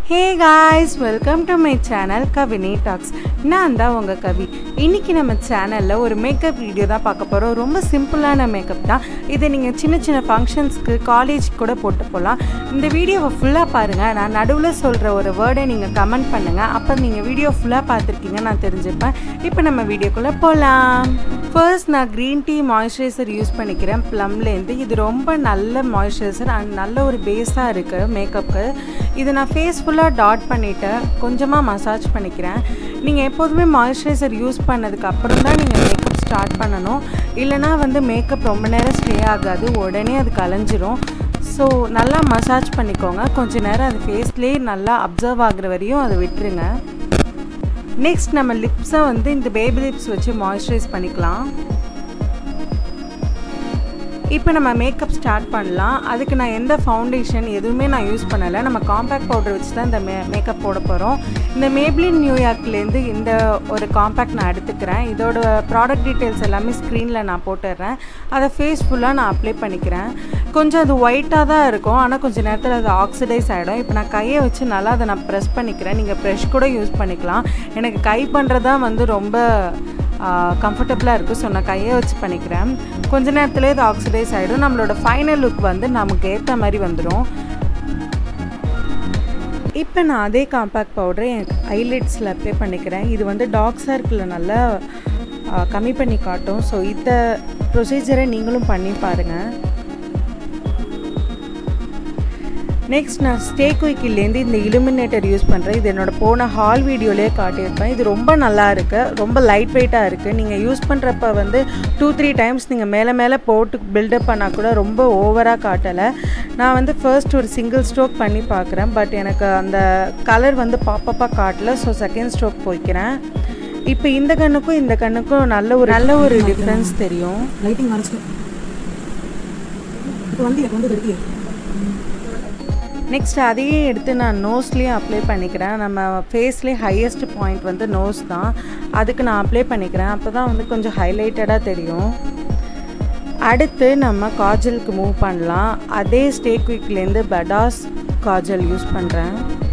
hey guys welcome to my channel Kavini talks நான் தான் உங்கள் கவி இன்றைக்கி நம்ம சேனலில் ஒரு மேக்கப் வீடியோ தான் பார்க்க போகிறோம் ரொம்ப சிம்பிளான மேக்கப் தான் இதை நீங்கள் சின்ன சின்ன ஃபங்க்ஷன்ஸ்க்கு காலேஜ் கூட போட்டு போகலாம் இந்த வீடியோவை ஃபுல்லாக பாருங்கள் நான் நடுவில் சொல்கிற ஒரு வேர்டை நீங்கள் கமெண்ட் பண்ணுங்கள் அப்போ நீங்கள் வீடியோ ஃபுல்லாக பார்த்துருக்கீங்க நான் தெரிஞ்சுப்பேன் இப்போ நம்ம வீடியோக்குள்ளே போகலாம் ஃபர்ஸ்ட் நான் க்ரீன் டீ மாய்ஸ்சரைசர் யூஸ் பண்ணிக்கிறேன் ப்ளம்லேருந்து இது ரொம்ப நல்ல மாய்ஸ்சரைசர் அண்ட் நல்ல ஒரு பேஸாக இருக்குது மேக்கப்புக்கு இது நான் ஃபேஸ் ஃபுல்லாக டாட் பண்ணிவிட்டு கொஞ்சமாக மசாஜ் பண்ணிக்கிறேன் நீங்கள் எப்போதுமே மாய்ஸ்சரைசர் யூஸ் பண்ணதுக்கு அப்புறம் தான் நீங்கள் மேக்கப் ஸ்டார்ட் பண்ணணும் இல்லைனா வந்து மேக்கப் ரொம்ப நேரம் ஸ்டே ஆகாது உடனே அது கலைஞ்சிரும் ஸோ நல்லா மசாஜ் பண்ணிக்கோங்க கொஞ்ச நேரம் அது ஃபேஸ்லேயே நல்லா அப்சர்வ் ஆகுற வரையும் அதை விட்டுருங்க நெக்ஸ்ட் நம்ம லிப்ஸை வந்து இந்த பேபி லிப்ஸ் வச்சு மாய்ஸ்சரைஸ் பண்ணிக்கலாம் இப்போ நம்ம மேக்கப் ஸ்டார்ட் பண்ணலாம் அதுக்கு நான் எந்த ஃபவுண்டேஷன் எதுவுமே நான் யூஸ் பண்ணலை நம்ம காம்பேக்ட் பவுடர் வச்சு தான் இந்த மே மேக்கப் போட போகிறோம் இந்த மேப்ளின் நியூயார்க்லேருந்து இந்த ஒரு காம்பேக்ட் நான் எடுத்துக்கிறேன் இதோட ப்ராடக்ட் டீட்டெயில்ஸ் எல்லாமே ஸ்க்ரீனில் நான் போட்டுடுறேன் அதை ஃபேஸ் ஃபுல்லாக நான் அப்ளை பண்ணிக்கிறேன் கொஞ்சம் அது ஒயிட்டாக தான் இருக்கும் ஆனால் கொஞ்சம் நேரத்தில் அது ஆக்சிடைஸ் ஆகிடும் இப்போ நான் கையை வச்சு நல்லா அதை நான் ப்ரெஸ் பண்ணிக்கிறேன் நீங்கள் ப்ரெஷ் கூட யூஸ் பண்ணிக்கலாம் எனக்கு கை பண்ணுறது தான் வந்து ரொம்ப கம்ஃபர்டபுளாக இருக்குது ஸோ நான் கையை வச்சு பண்ணிக்கிறேன் கொஞ்ச நேரத்தில் இது ஆக்சிடைஸ் ஆகிடும் நம்மளோட ஃபைனல் லுக் வந்து நமக்கு ஏற்ற மாதிரி வந்துடும் இப்போ நான் அதே காம்பேக்ட் பவுடரை என் ஐலிட்ஸில் அப்ளை பண்ணிக்கிறேன் இது வந்து டாக் சர்க்கிளில் நல்லா கம்மி பண்ணி காட்டும் ஸோ இந்த ப்ரொசீஜரை நீங்களும் பண்ணி பாருங்கள் நெக்ஸ்ட் நான் ஸ்டே குயிக்கிலேருந்து இந்த இலுமினேட்டர் யூஸ் பண்ணுறேன் இது என்னோட போன ஹால் வீடியோலேயே காட்டியிருப்பேன் இது ரொம்ப நல்லா இருக்குது ரொம்ப லைட் வெயிட்டாக இருக்குது நீங்கள் யூஸ் பண்ணுறப்ப வந்து டூ த்ரீ டைம்ஸ் நீங்கள் மேலே மேலே போட்டு பில்டப் பண்ணால் கூட ரொம்ப ஓவராக காட்டலை நான் வந்து ஃபர்ஸ்ட் ஒரு சிங்கிள் ஸ்ட்ரோக் பண்ணி பார்க்குறேன் பட் எனக்கு அந்த கலர் வந்து பாப்பப்பாக காட்டல ஸோ செகண்ட் ஸ்ட்ரோக் போய்க்கிறேன் இப்போ இந்த கண்ணுக்கும் இந்த கண்ணுக்கும் நல்ல ஒரு நல்ல ஒரு டிஃப்ரென்ஸ் தெரியும் லைட்டிங் மறைச்சிட்டு இப்போ வந்து எனக்கு வந்து எடுத்து நெக்ஸ்ட் அதையே எடுத்து நான் நோஸ்லேயும் அப்ளை பண்ணிக்கிறேன் நம்ம ஃபேஸ்லேயே ஹையஸ்ட் பாயிண்ட் வந்து நோஸ் தான் அதுக்கு நான் அப்ளை பண்ணிக்கிறேன் அப்போ தான் வந்து கொஞ்சம் ஹைலைட்டடாக தெரியும் அடுத்து நம்ம காஜலுக்கு மூவ் பண்ணலாம் அதே ஸ்டே குவிக்லேருந்து படாஸ் காஜல் யூஸ் பண்ணுறேன்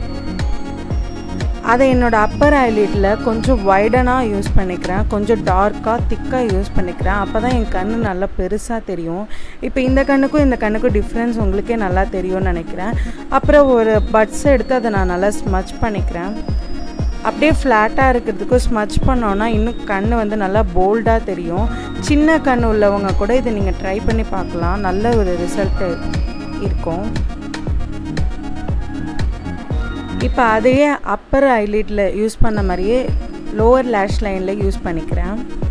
அதை என்னோடய அப்பர் ஐலிட்டில் கொஞ்சம் வைடனாக யூஸ் பண்ணிக்கிறேன் கொஞ்சம் டார்க்காக திக்காக யூஸ் பண்ணிக்கிறேன் அப்போ தான் என் கண் நல்லா பெருசாக தெரியும் இப்போ இந்த கண்ணுக்கும் இந்த கண்ணுக்கும் டிஃப்ரென்ஸ் உங்களுக்கே நல்லா தெரியும்னு நினைக்கிறேன் அப்புறம் ஒரு பட்ஸ் எடுத்து அதை நான் நல்லா ஸ்மச் பண்ணிக்கிறேன் அப்படியே ஃப்ளாட்டாக இருக்கிறதுக்கும் ஸ்மச் பண்ணோன்னா இன்னும் கண் வந்து நல்லா போல்டாக தெரியும் சின்ன கண் உள்ளவங்க கூட இதை நீங்கள் ட்ரை பண்ணி பார்க்கலாம் நல்ல ஒரு ரிசல்ட்டு இருக்கும் இப்போ அதையே அப்பர் ஐலிட்டில் யூஸ் பண்ண மாதிரியே லோவர் லேஷ் லைனில் யூஸ் பண்ணிக்கிறேன்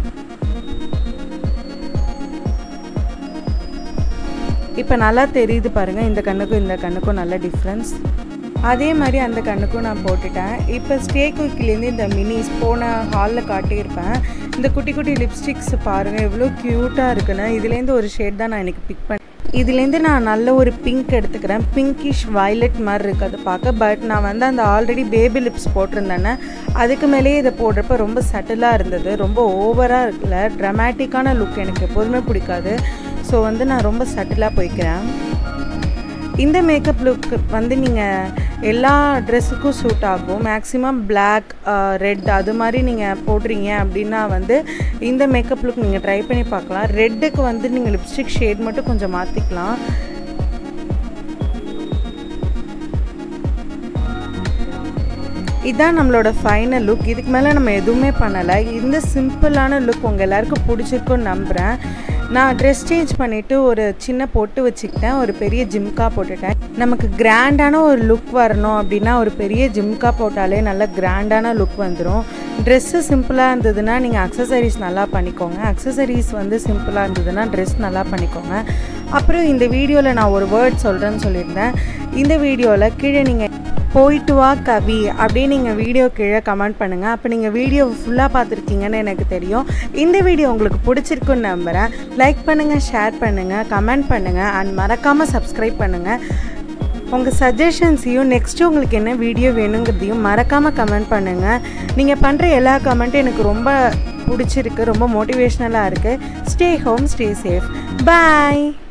இப்போ நல்லா தெரியுது பாருங்கள் இந்த கண்ணுக்கும் இந்த கண்ணுக்கும் நல்ல டிஃப்ரென்ஸ் அதே மாதிரி அந்த கண்ணுக்கும் நான் போட்டுட்டேன் இப்போ ஸ்டே குக்கிலேருந்து இந்த மினிஸ் போன ஹாலில் காட்டியிருப்பேன் இந்த குட்டி குட்டி லிப்ஸ்டிக்ஸ் பாருங்கள் எவ்வளோ க்யூட்டாக இருக்குன்னு இதுலேருந்து ஒரு ஷேட் தான் நான் எனக்கு பிக் பண்ணேன் இதுலேருந்து நான் நல்ல ஒரு பிங்க் எடுத்துக்கிறேன் பிங்கிஷ் வயலட் மாதிரி இருக்குது அது பார்க்க பட் நான் வந்து அந்த ஆல்ரெடி பேபி லிப்ஸ் போட்டிருந்தேனே அதுக்கு மேலேயே இதை போடுறப்ப ரொம்ப சட்டிலாக இருந்தது ரொம்ப ஓவராக இருக்குல்ல ட்ரமேட்டிக்கான லுக் எனக்கு எப்போதுமே பிடிக்காது ஸோ வந்து நான் ரொம்ப சட்டிலாக போய்க்கிறேன் இந்த மேக்கப் லுக் வந்து நீங்கள் எல்லா ட்ரெஸ்ஸுக்கும் சூட் ஆகும் மேக்ஸிமம் பிளாக் ரெட் அது மாதிரி நீங்கள் போடுறீங்க அப்படின்னா வந்து இந்த மேக்கப் லுக் நீங்கள் ட்ரை பண்ணி பார்க்கலாம் ரெட்டுக்கு வந்து நீங்கள் லிப்ஸ்டிக் ஷேட் மட்டும் கொஞ்சம் மாற்றிக்கலாம் இதான் நம்மளோட ஃபைனல் லுக் இதுக்கு மேலே நம்ம எதுவுமே பண்ணலை இந்த சிம்பிளான லுக் உங்கள் எல்லாருக்கும் பிடிச்சிருக்குன்னு நம்புகிறேன் நான் ட்ரெஸ் சேஞ்ச் பண்ணிவிட்டு ஒரு சின்ன பொட்டு வச்சுக்கிட்டேன் ஒரு பெரிய ஜிம்கா போட்டுட்டேன் நமக்கு கிராண்டான ஒரு லுக் வரணும் அப்படின்னா ஒரு பெரிய ஜிம்கா போட்டாலே நல்ல கிராண்டான லுக் வந்துடும் ட்ரெஸ்ஸு சிம்பிளாக இருந்ததுன்னா நீங்கள் அக்சசரிஸ் நல்லா பண்ணிக்கோங்க அக்சசரிஸ் வந்து சிம்பிளாக இருந்ததுன்னா ட்ரெஸ் நல்லா பண்ணிக்கோங்க அப்புறம் இந்த வீடியோவில் நான் ஒரு வேர்ட் சொல்கிறேன்னு சொல்லியிருந்தேன் இந்த வீடியோவில் கீழே நீங்கள் போயிட்டு வா கவி அப்படியே நீங்கள் வீடியோ கீழே கமெண்ட் பண்ணுங்கள் அப்போ நீங்கள் வீடியோ ஃபுல்லாக பார்த்துருக்கீங்கன்னு எனக்கு தெரியும் இந்த வீடியோ உங்களுக்கு பிடிச்சிருக்குன்னு நம்புகிறேன் லைக் பண்ணுங்கள் ஷேர் பண்ணுங்கள் கமெண்ட் பண்ணுங்கள் அண்ட் மறக்காமல் சப்ஸ்கிரைப் பண்ணுங்கள் உங்கள் சஜஷன்ஸையும் நெக்ஸ்ட்டு உங்களுக்கு என்ன வீடியோ வேணுங்கிறதையும் மறக்காமல் கமெண்ட் பண்ணுங்கள் நீங்கள் பண்ணுற எல்லா கமெண்ட்டும் எனக்கு ரொம்ப பிடிச்சிருக்கு ரொம்ப மோட்டிவேஷ்னலாக இருக்குது ஸ்டே ஹோம் ஸ்டே சேஃப் பாய்